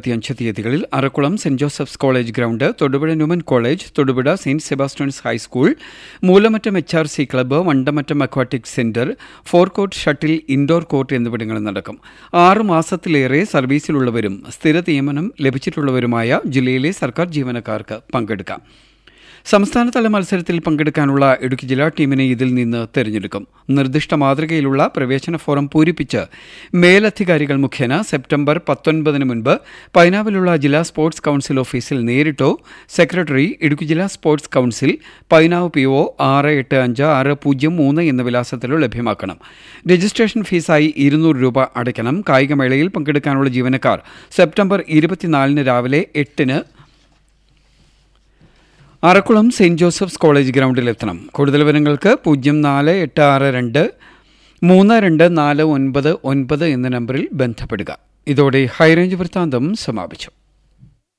ഇരുപത്തിയഞ്ച് തീയതികളിൽ Arakkulam Saint Joseph's College Ground Thodupuzha Newman College Thodupuzha Saint Sebastian's high school Moolamattam H R C club Vandamattam aquatic centre four court shuttle indoor court എന്നിവിടങ്ങളിൽ നടക്കും ആറ് മാസത്തിലേറെ സർവീസിലുള്ളവരും സ്ഥിര നിയമനം ലഭിച്ചിട്ടുള്ളവരുമായ ജില്ലയിലെ സർക്കാർ ജീവനക്കാർക്ക് പങ്കെടുക്കാം സംസ്ഥാനതല മത്സരത്തിൽ പങ്കെടുക്കാനുള്ള ഇടുക്കി ജില്ലാ ടീമിനെ ഇതിൽ നിന്ന് തെരഞ്ഞെടുക്കും നിർദ്ദിഷ്ട മാതൃകയിലുള്ള പ്രവേശന ഫോറം പൂരിപ്പിച്ച് മേലധികാരികൾ മുഖേന സെപ്റ്റംബർ പത്തൊൻപതിന് മുൻപ് പൈനാവിലുള്ള ജില്ലാ സ്പോർട്സ് കൗൺസിൽ ഓഫീസിൽ നേരിട്ടോ സെക്രട്ടറി ഇടുക്കി ജില്ലാ sports council Painavu P O ആറ് എട്ട് അഞ്ച് ആറ് പൂജ്യം മൂന്ന് എന്ന വിലാസത്തിലോ ലഭ്യമാക്കണം രജിസ്ട്രേഷൻ ഫീസായി ഇരുന്നൂറ് രൂപ അടയ്ക്കണം കായികമേളയിൽ പങ്കെടുക്കാനുള്ള ജീവനക്കാർ സെപ്റ്റംബർ ഇരുപത്തിനാലിന് രാവിലെ എട്ടിന് അറക്കുളം സെയിൻറ് ജോസഫ്സ് കോളേജ് ഗ്രൗണ്ടിലെത്തണം കൂടുതൽ വിവരങ്ങൾക്ക് പൂജ്യം നാല് എട്ട് ആറ് രണ്ട് മൂന്ന് രണ്ട് നാല് ഒൻപത് ഒൻപത് എന്ന നമ്പറിൽ ബന്ധപ്പെടുക ഇതോടെ ഹൈറേഞ്ച് വൃത്താന്തം സമാപിച്ചു